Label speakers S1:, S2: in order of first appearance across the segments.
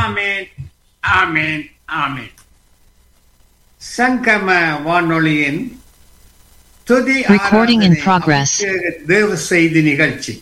S1: ஆமேன் ஆமேன் ஆமேன் சங்கம வானொலியின் துதி
S2: Recording in
S1: ஆராதனை
S2: progress.
S1: அபிஷேக தேவ செய்தி நிகழ்ச்சி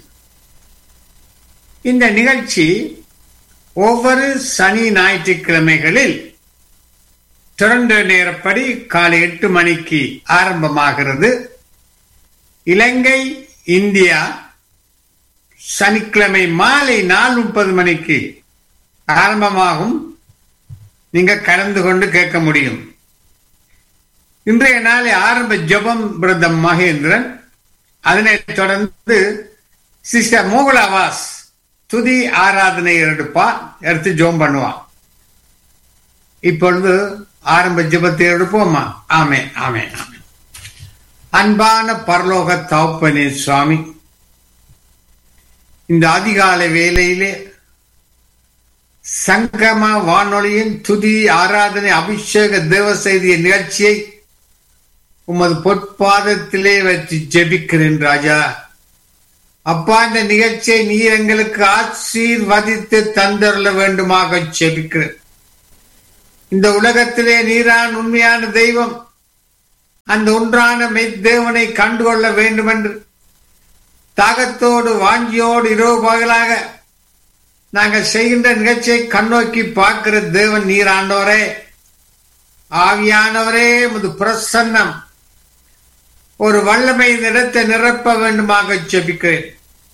S1: இந்த நிகழ்ச்சி ஒவ்வொரு சனி ஞாயிற்றுக்கிழமைகளில் திறந்த நேரப்படி காலை எட்டு மணிக்கு ஆரம்பமாகிறது இலங்கை இந்தியா சனிக்கிழமை மாலை நாலு முப்பது மணிக்கு ஆரம்பமாகும் நீங்க கலந்து கொண்டு கேட்க முடியும் இன்றைய நாளை ஆரம்ப ஜெபம் பிரதம் மகேந்திரன் அதனைத் தொடர்ந்து சிஸ்டர் மோகுலாவாஸ் துதி ஆராதனை எடுப்பா எடுத்து ஜோம் பண்ணுவான் இப்பொழுது ஆரம்ப ஜெபத்தை எடுப்போமா ஆமே ஆமே ஆமே அன்பான பரலோக தகப்பனே சுவாமி இந்த அதிகாலை வேளையிலே சங்கம வானொலியின் துதி ஆராதனை அபிஷேக தேவ செய்திய நிகழ்ச்சியை உமது பொற்பாதத்திலே வச்சு ஜெபிக்கிறேன் ராஜா அப்பா இந்த நிகழ்ச்சியை நீர் எங்களுக்கு ஆசீர்வதித்து தந்தருள வேண்டுமாக ஜெபிக்கிறேன் இந்த உலகத்திலே நீரான் உண்மையான தெய்வம் அந்த ஒன்றான மெய்தேவனை கண்டுகொள்ள வேண்டும் என்று தாகத்தோடு வாஞ்சியோடு இரவு பகலாக நாங்கள் செய்கின்ற நிகழ்ச்சியை கண்ணோக்கி பார்க்கிற தேவன் நீர் ஆண்டவரே ஆவியானவரே முது பிரசன்னம் ஒரு வல்லமை இடத்தை நிரப்ப வேண்டுமாக ஜெபிக்கிறேன்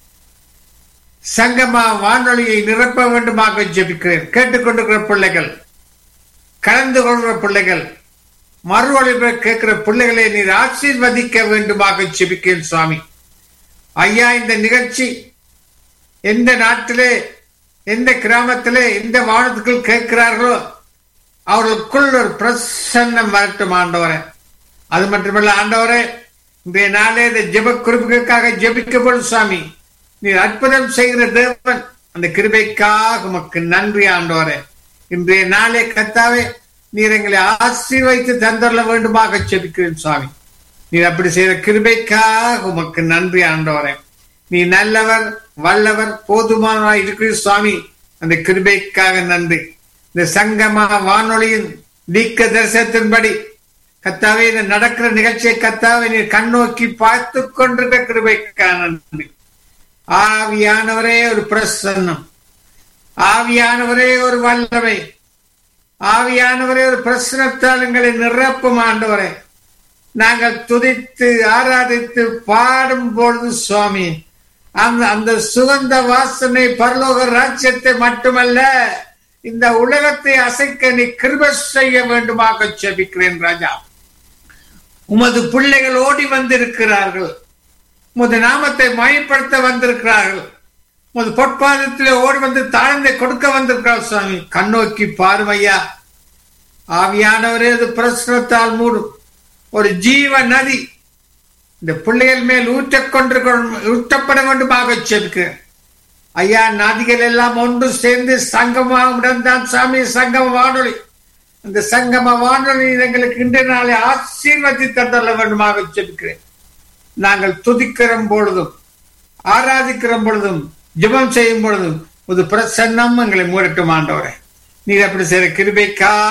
S1: சங்கமா வானொலியை நிரப்ப வேண்டுமாக ஜெபிக்கிறேன் கேட்டுக்கொண்டிருக்கிற பிள்ளைகள் கலந்து கொள்கிற பிள்ளைகள் மறு ஒளிபர கேட்கிற பிள்ளைகளை நீர் ஆசீர்வதிக்க வேண்டுமாக ஜெபிக்கிறேன் சுவாமி ஐயா இந்த நிகழ்ச்சி எந்த நாட்டிலே எந்த கிராமத்திலே எந்த வானத்துக்குள் கேட்கிறார்களோ அவர்களுக்குள் ஒரு பிரசன்னம் வரட்டும் ஆண்டவரே அது மட்டுமல்ல ஆண்டவரே இன்றைய நாளே இந்த ஜெப குறிப்புகளுக்காக ஜெபிக்கப்படும் சுவாமி நீர் அற்புதம் செய்கிற தேவன் அந்த கிருபைக்காக உமக்கு நன்றி ஆண்டவரே இன்றைய நாளே கத்தாவே நீர் எங்களை ஆசீர்வைத்து தந்தரல வேண்டுமாக ஜெபிக்கிறேன் சுவாமி நீர் அப்படி செய்த கிருபைக்காக உமக்கு நன்றி ஆண்டவரே நீ நல்லவர் வல்லவர் போதுமானவராய் இருக்கிற சுவாமி அந்த கிருபைக்காக நன்றி இந்த சங்கமா வானொலியின் நீக்க தரிசனத்தின்படி கத்தாவே இந்த நடக்கிற நிகழ்ச்சியை கத்தாவை நீர் கண்ணோக்கி பார்த்து கொண்டிருக்க கிருபைக்காக நன்றி ஆவியானவரே ஒரு பிரசன்னம் ஆவியானவரே ஒரு வல்லமை ஆவியானவரே ஒரு பிரசனத்தால் எங்களை நிரப்பும் ஆண்டவரே நாங்கள் துதித்து ஆராதித்து பாடும் பொழுது சுவாமி அந்த அந்த சுகந்த வாசனை பரலோக ராஜ்யத்தை மட்டுமல்ல இந்த உலகத்தை அசைக்க நீ கிருப செய்ய வேண்டுமாக செபிக்கிறேன் ராஜா உமது பிள்ளைகள் ஓடி வந்திருக்கிறார்கள் உமது நாமத்தை மயப்படுத்த வந்திருக்கிறார்கள் உமது பொற்பாதத்திலே ஓடி வந்து தாழ்ந்தை கொடுக்க வந்திருக்கிறார் சுவாமி கண்ணோக்கி பாருமையா ஆவியானவரே அது பிரசுரத்தால் மூடும் ஒரு ஜீவ நதி இந்த பிள்ளைகள் மேல் ஊற்றக்கொண்டு ஊற்றப்பட வேண்டுமாக செபிக்கிறேன் ஐயா நதிகள் எல்லாம் ஒன்று சேர்ந்து சங்கமாக இடம்தான் சாமி சங்கம வானொலி அந்த சங்கம வானொலி எங்களுக்கு இன்றைய நாளை ஆசீர்வதி தந்தள்ள வேண்டுமாக செபிக்கிறேன் நாங்கள் துதிக்கிற பொழுதும் ஆராதிக்கிற பொழுதும் ஜெபம் செய்யும் பொழுதும் ஒரு பிரசன்னம் எங்களை மூடட்டும் ஆண்டவரே நீர் அப்படி செய்த கிருபைக்கா